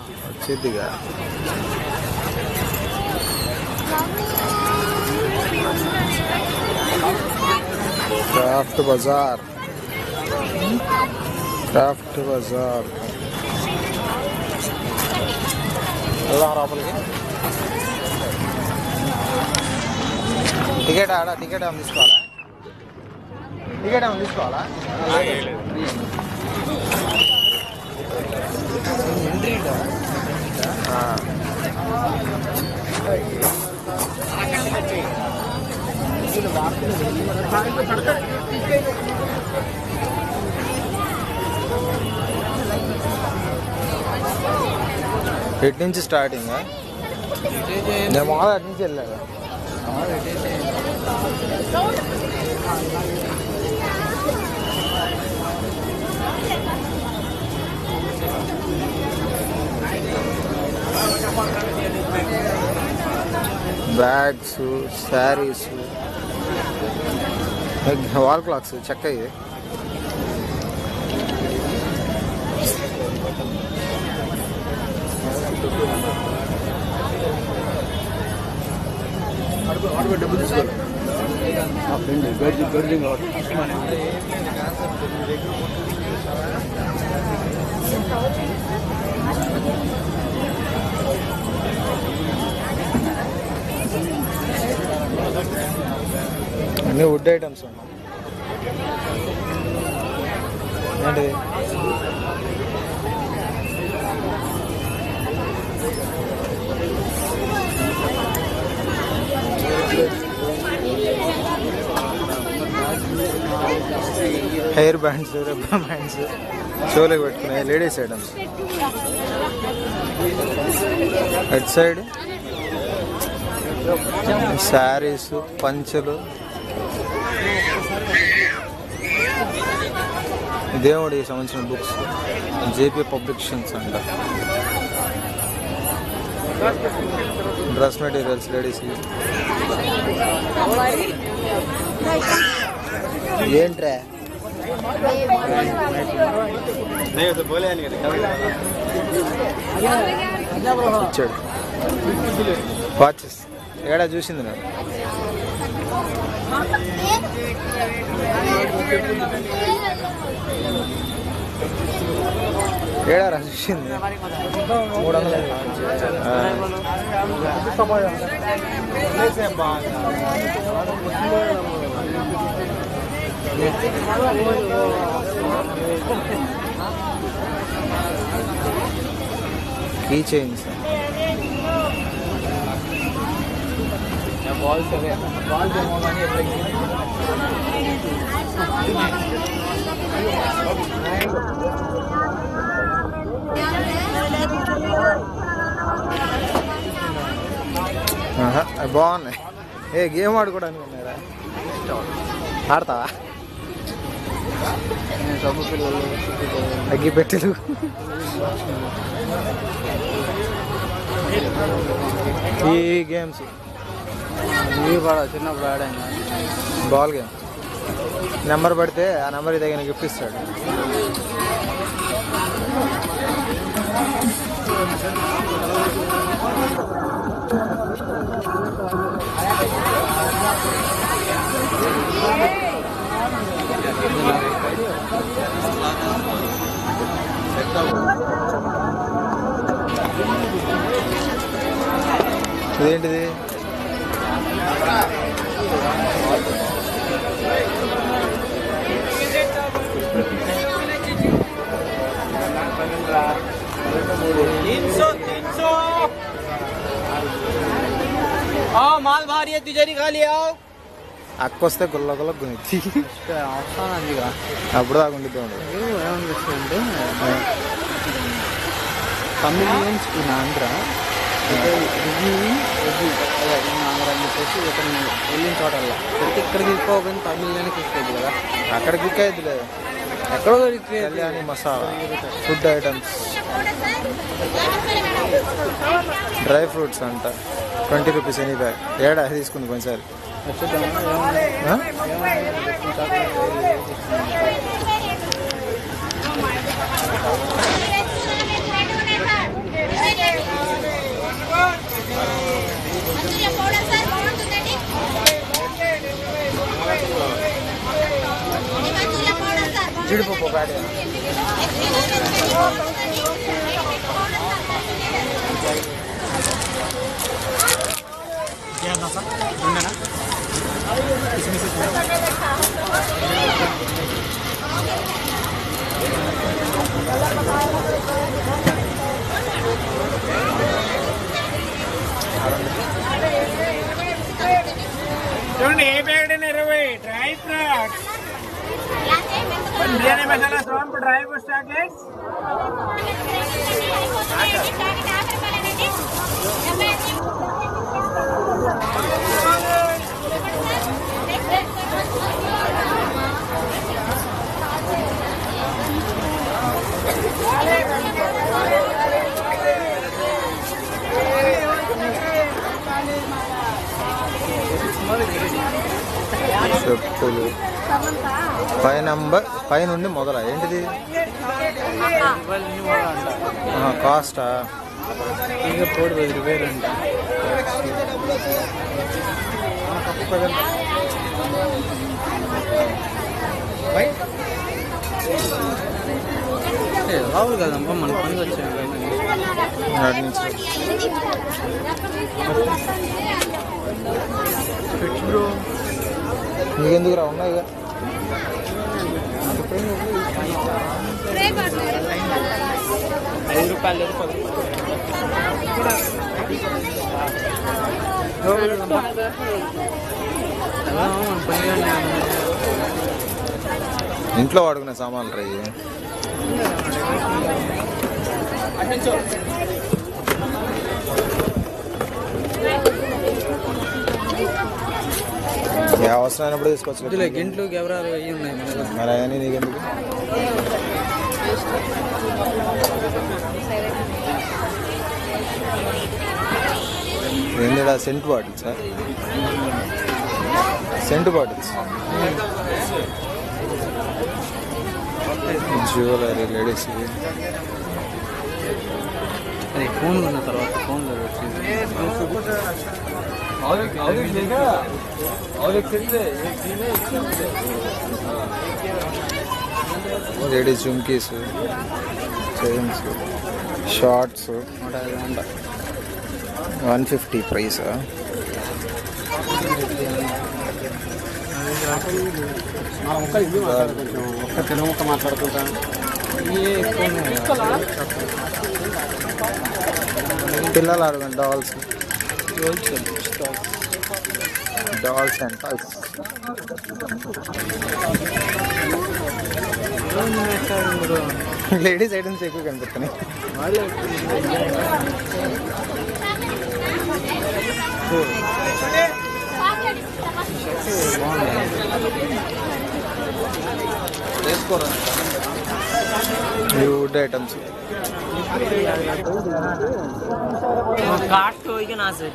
వచ్చిద్దిగా craft bazaar craft bazaar వెళ్దాం లోపలికి ticket ఆడ టికెట్ ఏమైనా తీసుకోవాలా టికెట్ ఏమైనా తీసుకోవాలా ఆ. ఎటు నుంచి స్టార్టింగ్ నేను మామూలు అటు నుంచి వెళ్ళాను బ్యాగ్స్ శారీస్ వాల్ క్లాక్స్ చెక్క ఇది అన్ని వుడ్ ఐటమ్స్ ఉన్నాయి ఏంటి హెయిర్ బ్యాండ్స్ రబ్బర్ బ్యాండ్స్ షోలకు పెట్టుకునే లేడీస్ ఐటమ్స్ అటు సైడ్ శారీస్ పంచలు దేవుడికి సంబంధించిన బుక్స్ జేపీ పబ్లికేషన్స్ అంట డ్రెస్ మెటీరియల్స్ లేడీస్ ఏంట్రా ఇచ్చాడు వాచెస్ ఏడా చూసింది నేను ఏడా రా చూసింది మూడు వందలు కీ చైన్స్ బాల్స్ అవే బాల్స్ ఏమో కానీ ఆహా, అవి బాగున్నాయి ఏ గేమ్ ఆడుకోవడానికి ఉన్నారా ఆడతావా సబ్బు పిల్లలు అగ్గి పెట్టెలు ఈ గేమ్స్ ఇవి కూడా చిన్నప్పుడు ఆడాను బాల్ గేమ్ నెంబర్ పడితే ఆ నెంబర్ తగిన గిఫ్ట్ ఇస్తాడు ఇదేంటిది మాల్ భారీ है तिजोरी खाली आओ అక్కొస్తే గుల్ల గుల్ల గునిద్ది వస్తాను అందుగా అప్పుడు దాకా ఉండిద్ది ఉండదు ఏమనిపిస్తుంది chameleons in Andhra reviewing in Andhra అని చెప్పేసి ఇతను వెళ్ళిన చోటల్లా ఇక్కడికి ఇక్కడికి తీసుకోకపోయినా తమిళనాడుకి తీసుకెళ్ళి కదా అక్కడ కిక్ అవుతుంది ఎక్కడో దొరికి Kalyani masala food items dry fruits అంట ట్వంటీ రూపీస్ ఎనీ బ్యాగ్ ఏడా తీసుకుంది కొంచెం ఆ? జీడిపప్పు ప్యాడ్ చూడండి ఏ ప్యాకెట్ అయినా ఇరవై డ్రై ఫ్రూట్స్ బిర్యానీ మసాలా సోంపు డ్రై ఫ్రూట్స్ చాక్లెట్స్ చెప్పులు పై నంబర్ పై నుండి మొదల ఏంటిది కాస్టా ಈಗ ಕೋಡ್ ಬೈದ್ರಿ ಬೇರೆ ಅಂತ రావులు కదమ్మా మన పని వచ్చాను వాటి నుంచి బ్రో నీకెందుకు రా ఉన్నాయిగా ఐదు రూపాయలు లేదు పది ఇంట్లో వాడుకునే సామాన్లు రా ఇవి. ఏ అవసరం అయినప్పుడు తీసుకోవచ్చు ఇందులో గింట్లు గెవరాలు అవి ఉన్నాయి మన దగ్గర. మరి అవన్నీ నీకెందుకు ఏంటిడా scent bottles scent bottles jewellery ladies అది ఫోన్ ఉన్న తర్వాత ఫోన్ వచ్చింది లేడీస్ జుమ్కీస్ చైన్స్ షార్ట్స్ నూట ఐదు వంద వన్ ఫిఫ్టీ ప్రైస్ ఒక్క తెలుగు ముక్క మాట్లాడుకుంటాను ఏ ఫోన్ పిల్లలు ఆడుకుని dolls dolls and toys ladies items ఎక్కువ కనిపిస్తున్నాయి ఈ వుడ్ ఐటమ్స్ काट तो ही ना से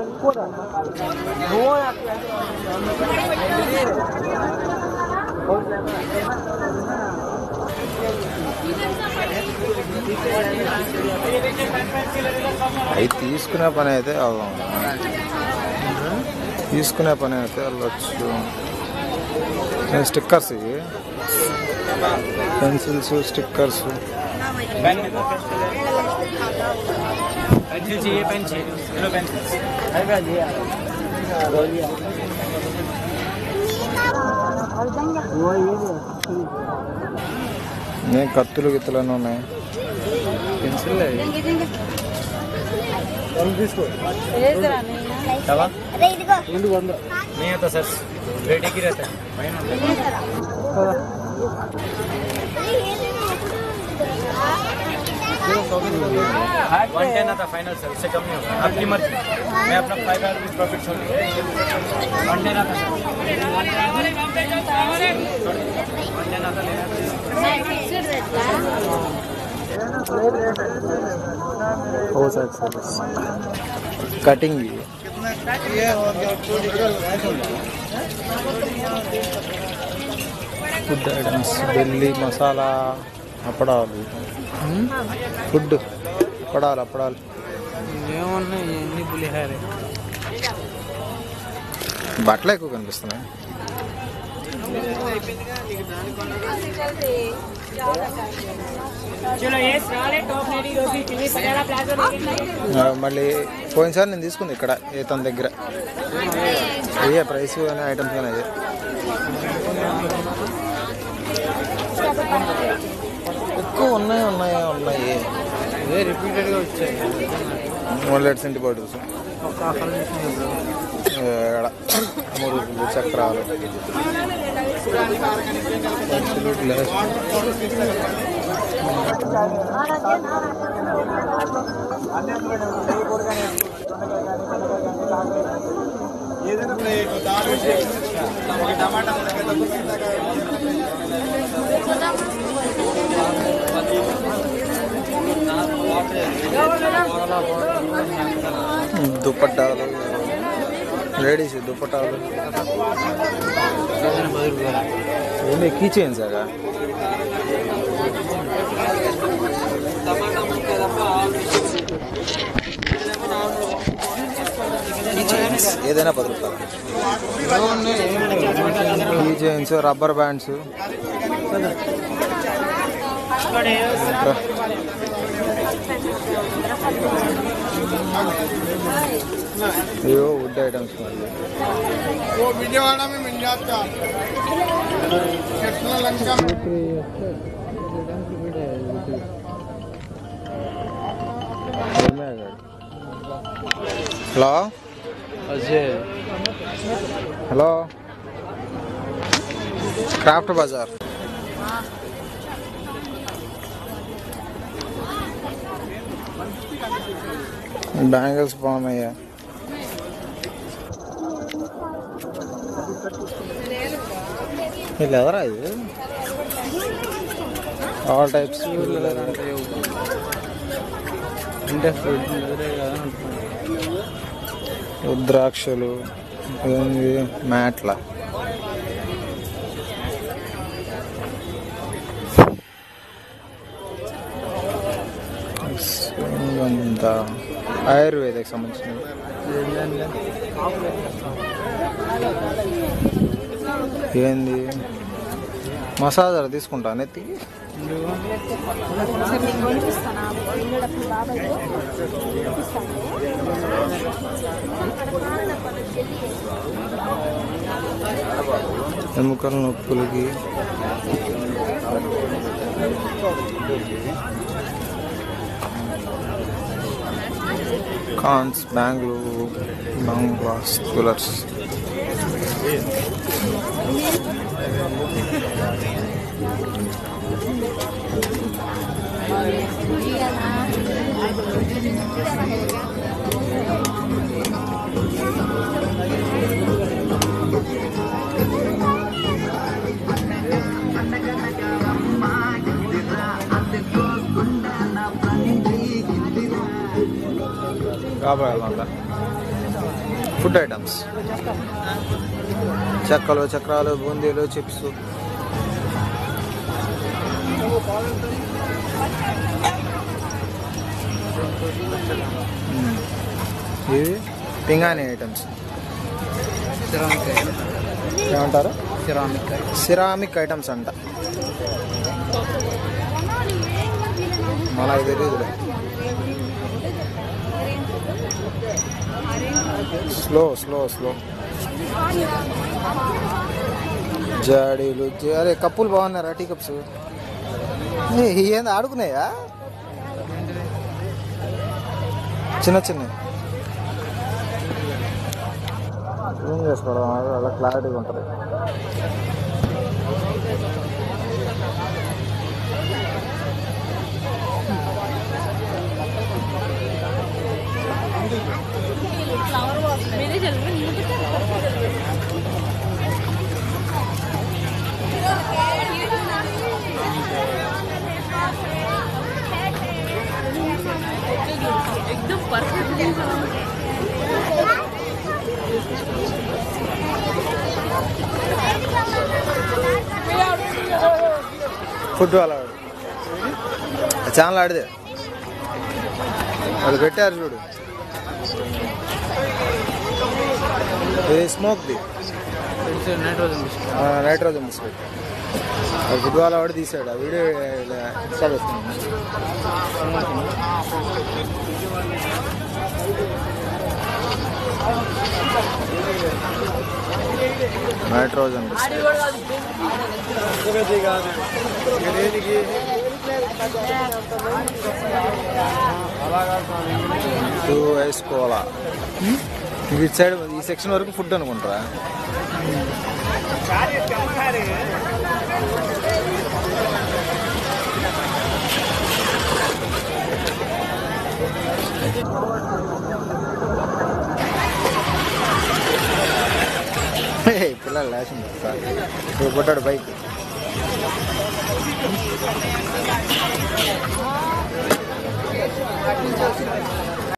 అవి తీసుకునే పని అయితే వెళ్దాం తీసుకునే పని అయితే వెళ్ళొచ్చు స్టిక్కర్స్ ఇవి పెన్సిల్స్ స్టిక్కర్స్ पेंसिल चाहिए पेन चाहिए हेलो पेंसिल నేను కత్తులు గిత్తులు ఉన్నాయి పెన్సిల్ नहीं आता सर रेडी की रहता है वन टेन आता फाइनल सर इससे कम नहीं होगा आपकी मर्जी मैं अपना फाइव रुपीज प्रॉफिट छोड़ वन टेन आता वन टेन आता लेना house accessories cutting food items Delhi masala అప్పడాలు ఫుడ్ అప్పడాలు అప్పడాలు ఏమన్నాయి ఎన్ని పులిహారే బట్టలు ఎక్కువ కనిపిస్తున్నాయి चलो ये स्टॉल है टॉप नेटी रोटी चिल्ली पटेला प्लाजो ఆ, మళ్ళీ పోయినసారి నేను తీసుకుంది ఇక్కడ ఏ తన దగ్గర అయ్యే ప్రైస్ అనే ఐటమ్స్ కానీ అయ్యే ఎక్కువ ఉన్నాయి ఉన్నాయి ఉన్నాయి ఇవే రిపీటెడ్గా వచ్చాయి వన్ లెట్ సెంటి బాటిల్స్ ఒక ఆఫర్ చేసినప్పుడు ఏడ మురుగులు చక్రాలు ఖర్చులు, గ్లాస్ దుప్పట్టాలు లేడీస్ దుప్పట్టాలు ఏదైనా పది రూపాయలు ఏంటి కీ చైన్స్ అగా కీ చైన్స్ ఏదైనా పది రూపాయలు కీ చైన్స్ రబ్బర్ బ్యాండ్స్ అయ్యో వుడ్ ఐటమ్స్ మళ్ళీ वो विजयवाड़ा में मिल जाता कृष्ण लंका में hello Ajay hello craft bazaar bangles బాగున్నాయా వీళ్ళు ఎవరా ఇది ఆల్ టైప్స్ అంటే ఫ్రూట్ ఎదురే కదా అంటున్నాను రుద్రాక్షలు ఏంది మ్యాట్ల అంతా ఆయుర్వేదకి సంబంధించినవి ఏంది మసాజర్ తీసుకుంటా నెత్తికి ఎముకల నొప్పులకి కాన్స్ బెంగళూరు బంగ్లాస్ జ్యువెలర్స్ కాబోయాలంట ఫుడ్ ఐటమ్స్ చెక్కలు చక్రాలు బూందీలు చిప్స్ ఇవి పింగాణి ఐటమ్స్ సిరామిక్ ఏమంటారు సిరామిక్ సిరామిక్ ఐటమ్స్ అంట మనకు తెలియదులే స్లో స్లో స్లో జాడీలు జా- అరే కప్పులు బాగున్నారా టీ కప్స్ ఏంది ఆడుకున్నాయా చిన్న చిన్న ఏం చేసుకోవడం అలా క్లారిటీగా ఉంటుంది एकदम परफेक्ट ఫుడ్ వాళ్ళ ఛానల్ ఆడిదే వాళ్ళు పెట్టారు చూడు ఇది స్మోక్ది friends nitrogen biscuit nitrogen biscuit అది ఫుట్బాల్ ఆవిడ తీసాడు ఆ వీడియో ఇలా ఇన్స్టా చేస్తున్నాను nitrogen biscuit two ice cola ఇది ఇటు సైడ్ ఈ సెక్షన్ వరకు ఫుడ్ అనుకుంటారా హే, పిల్లలు లేచింది సార్ ఇప్పుడు కొట్టాడు బైక్ నుంచి వచ్చింది